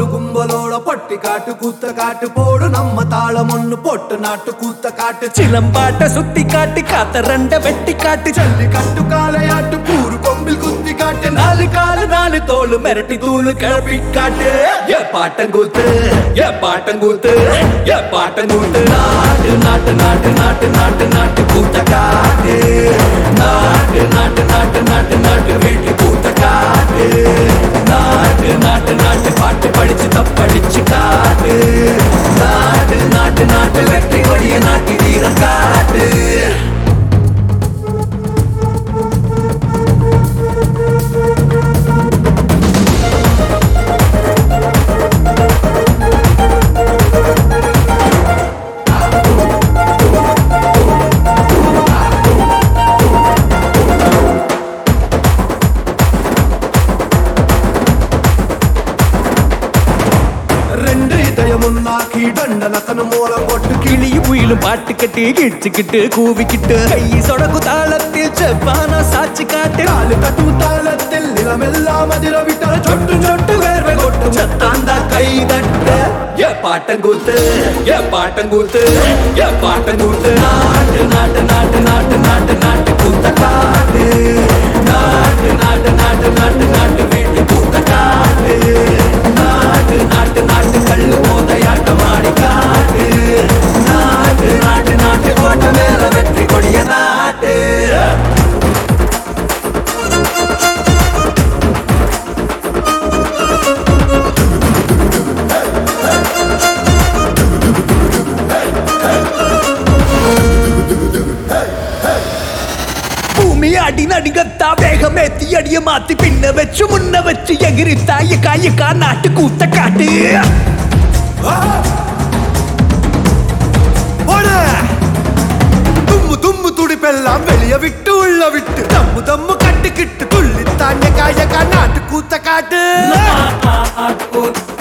கும்பலோடு கும்பலோட பொட்டி காட்டு கூத்த காட்டு போடு நம்ம தாளம் ஒண்ணு போட்டு நாட்டு கூத்த காட்டு சிலம்பாட்ட சுத்தி காட்டு காத்த ரெண்ட வெட்டி காட்டு ஜல்லி கட்டு காலையாட்டு கூறு கொம்பில் குத்தி காட்டு நாலு காலு நாலு தோளு மிரட்டி தூளு கிளப்பி காட்டு ஏ பாட்டங்கூத்து ஏ பாட்டங்கூத்து ஏ பாட்டங்கூத்து நாட்டு நாட்டு நாட்டு நாட்டு நாட்டு நாட்டு கூத்த காட்டு நாட்டு நாட்டு நாட்டு நாட்டு நாட்டு வீட்டு கூத்த காட்டு நாட்டு நாட்டு நாட்டு பாட்டு படிச்சு தப்படிச்சு காட்டு நாட்டு நாட்டு நாட்டு வெற்றி கொடிய நாட்டி வீரம் காட்டு ரெண்டு இதயம் ஒன்னாக்கி தண்டனக்கனு மூலம் போட்டு கிளியும் புயலும் பாட்டு கட்டி கிடிச்சுக்கிட்டு கூவிக்கிட்டு கை சொடக்கு தாளத்தில் செவ்வானா சாட்சி காட்டு காலு கட்டு தாளத்தில் நிலமெல்லாம் அதிர விட்டால் சொட்டு சொட்டு வேர்வை கொட்டும் சத்தாந்தா கை தட்ட ஏ பாட்டங்கூத்து ஏ பாட்டங்கூத்து ஏ பாட்டங்கூத்து நாட்டு நாட்டு நாட்டு நாட்டு நாட்டு நாட்டு கூத்த காட்டு நாட்டு நாட்டு நாட்டு நாட்டு நாட்டு வீட்டு கூத்த காட்டு நாட்டு நாட்டு நாட்டு கல்லு மோதையாட்டம் ஆடி காட்டு நாட்டு நாட்டு நாட்டு கோட்டை மேல வெற்றி கொடிய நாட்டு ഭൂമി അടി നടികത്താ വേഗമേത്തി അടിയ മാത്തി പിന്നെ വെച്ച് മുന്ന വെച്ച് എകിരിത്തായ കായക്കാ നാട്ട് കൂത്ത കാട്ട് போடு தும்மு தும்மு துடிப்பெல்லாம் வெளிய விட்டு உள்ள விட்டு தம்மு தம்மு கட்டுக்கிட்டு துள்ளி தாண்ட காய நாட்டு கூத்த காட்டு കൂത്ത